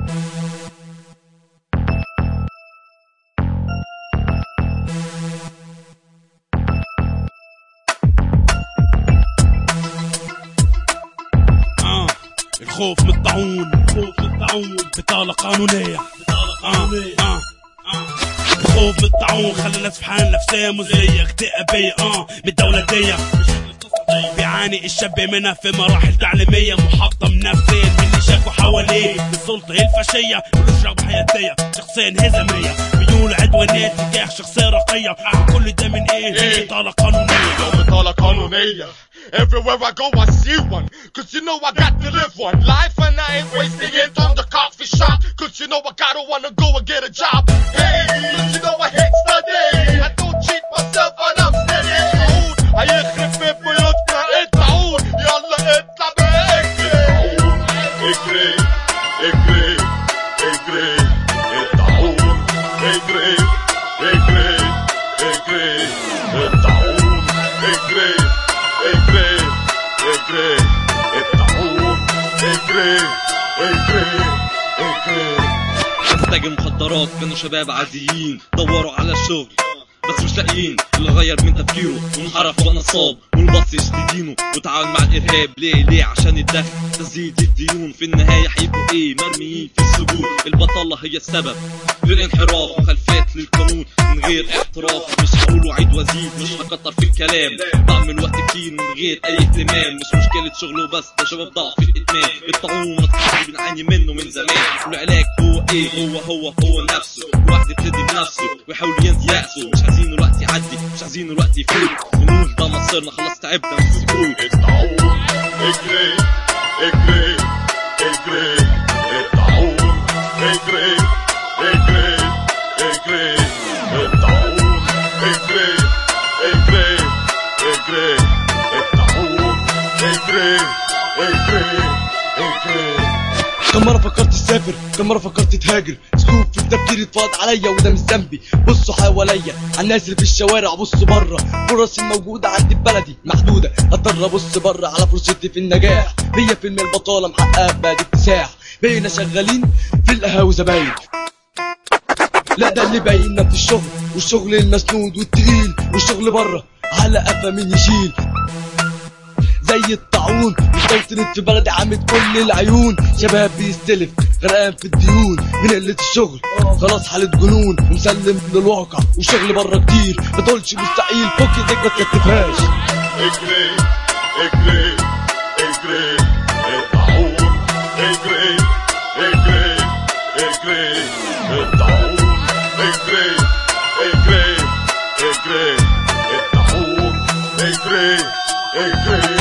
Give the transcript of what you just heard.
آه الخوف من الطاعون الخوف من الطاعون بطالة قانونية آه آه آه الخوف من الطاعون خلى الناس في حال نفسية مزرية اكتئابية اه من الدولة دي بيعاني الشاب منها في مراحل تعليمية محطم نفسيا من اللي شافوا حواليه السلطة الفاشية ملوش رغبة حياتية شخصية انهزامية ميول عدوانية تجاه شخصية رقية آه، كل ده من ايه؟ إيه؟ بطالة قانونية بطالة قانونية Everywhere I go I see one Cause you know I got to live one life And I ain't wasting it on the coffee shop Cause you know I gotta wanna go and get a job Hey, cause you know I hate study I don't cheat myself and I'm steady عود هيخرب في بيوتنا الطاعون يلا اطلع باجري اجري اجري اجري الطاعون اجري اجري اجري الطاعون اجري اجري اجري الطاعون اجري اجري اجري تاجر مخدرات كانوا شباب عاديين دوروا على الشغل بس مش لاقيين اللي غير من تفكيره وانحرف بقى نصاب والبص يشتي دينه وتعاون مع الارهاب ليه ليه عشان الدخل تزيد الديون في النهايه هيبقوا ايه مرميين في السجون البطاله هي السبب للانحراف مخالفات للقانون من غير احتراف مش هقول وعيد وازيد مش هكتر في الكلام بعمل وقت كتير من غير اي اهتمام مش مشكله شغل وبس ده شباب ضعف الادمان الطاعون اللي بنعاني منه من زمان والعلاج هو ايه هو هو هو نفسه الواحد يبتدي بنفسه ويحاول ينسي يأسه مش عايزين الوقت يعدي مش عايزين الوقت يفوت نقول ده مصيرنا خلاص تعبنا من السكوت الطاعون اجري اجري اجري الطاعون اجري اجري اجري الطاعون اجري اجري اجري الطاعون اجري اجري اجري كم مرة فكرت تسافر كم مرة فكرت تهاجر سكوب في التفكير اتفاض عليا وده مش ذنبي بصوا حواليا على الناس اللي في الشوارع بصوا بره فرص الموجودة عندي في بلدي محدودة اضطر ابص بره على فرصتي في النجاح هي فيلم البطالة محقق بعد اكتساح بقينا شغالين في القهاوي زباين لا ده اللي بايننا في الشغل والشغل المسنود والتقيل والشغل بره على قفا مين يشيل زي الطاعون مسيطرت في بلدي عامل كل العيون شباب بيستلف غرقان في الديون من قلة الشغل خلاص حالة جنون ومسلم للواقع وشغل بره كتير ما تقولش مستحيل فك ايديك ما تكتفهاش اجري اجري اجري الطاعون اجري اجري اجري الطاعون اجري اجري اجري الطاعون اجري اجري